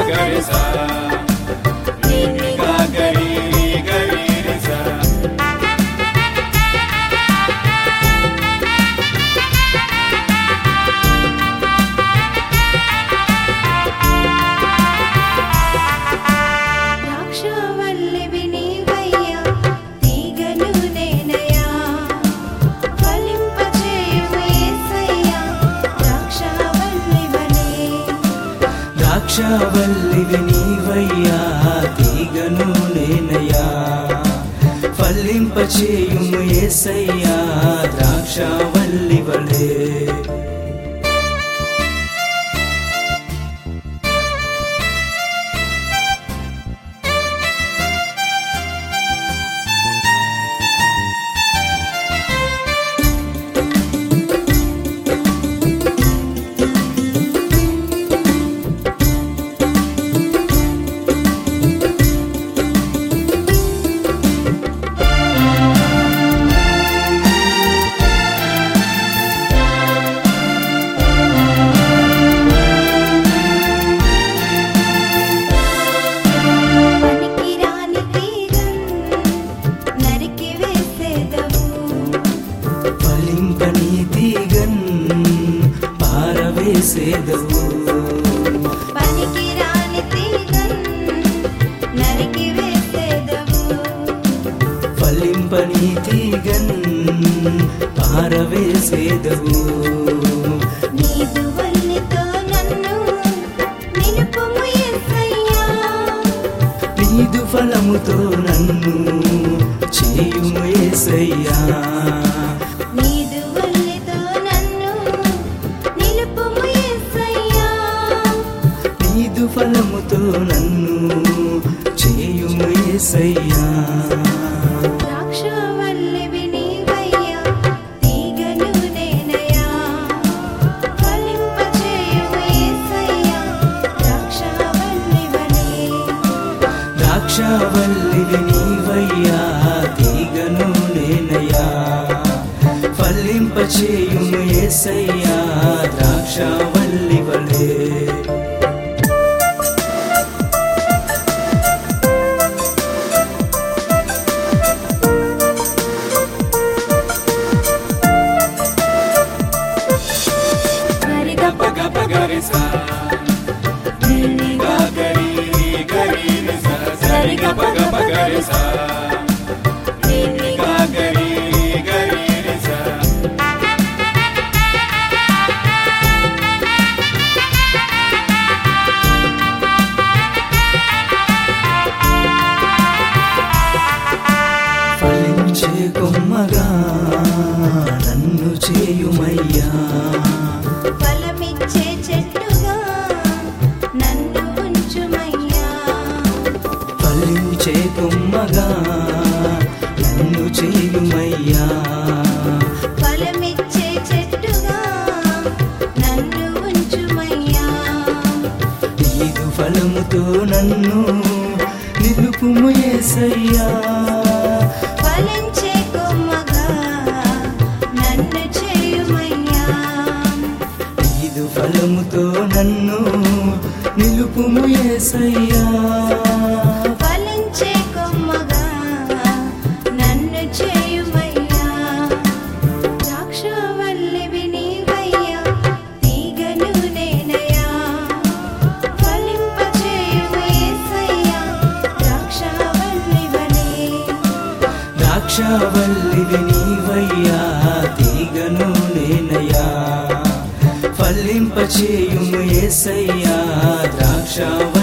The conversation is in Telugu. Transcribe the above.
గరి సా రి రి గా గరి రి గరి రి సా ద్రాక్షవల్లివి నీవయ్యా, తీగలు నేనయ్యా. ఫలింపచేయుము యేసయ్యా, ద్రాక్షవల్లివలే. ద్రాక్షవల్లివి నీవయ్యా తీగను నేనయ్యా ఫలింపచేయుము ఏసయ్యా ద్రాక్షవల్లివలే పనికిరాని తీగం నరికి వేసేదవు. ఫలింపని తీగన్ పారవేసేదవు పనికిరాని తీగం నరికి వేసేదవు. ఫలింపని తీగన్ పారవేసేదవు నీదు వల్లితో నన్ను నిలుపుము యేసయ్యా. నీదు ఫలముతో నన్ను చేయుము ఏసయ్యా నీదు వల్లితో నన్ను నిలుపుము యేసయ్యా. నీదు ఫలముతో నన్ను చేయుము ఏసయ్యా ద్రాక్షవల్లివి నీవయ్యా, తీగలు నేనయ్యా. ఫలింపచేయుము యేసయ్యా, ద్రాక్షవల్లివలే. ద్రాక్షవల్లివి నీవయ్యా తీగను నేనయ్యా ఫలింపచేయుము ఏసయ్యా ద్రాక్షవల్లివలే మరి గప గప గరి సా రి రి గా గరి రి గరి రి సా సరి గప గప గరి సా రి రి గా గరి రి గరి రి సా ఫలించే కొమ్మగా నన్ను చేయుమయ్యా ఫలమిచ్చే చెట్టుగా నన్ను ఉంచుమయ్యా. ఫలించే కొమ్మగా నన్ను చేయుమయ్యా ఫలమిచ్చే చెట్టుగా నన్ను ఉంచుమయ్యా. నీదు ఫలముతో నన్ను నిలుపుము ఏసయ్యా ఫలించే కొమ్మగా నన్ను చేయుమయ్యా. నీదు ఫలముతో నన్ను నిలుపుము ఏసయ్యా ఫలించే కొమ్మగా నన్ను చేయుమయ్యా. ద్రాక్షవల్లివి నీవయ్యా, తీగలు నేనయ్యా. ఫలింపచేయుము యేసయ్యా, ద్రాక్షవల్లివలే. ద్రాక్షవల్లివి నీవయ్యా తీగను నేనయ్యా ఫలింపచేయుము ఏసయ్యా ద్రాక్ష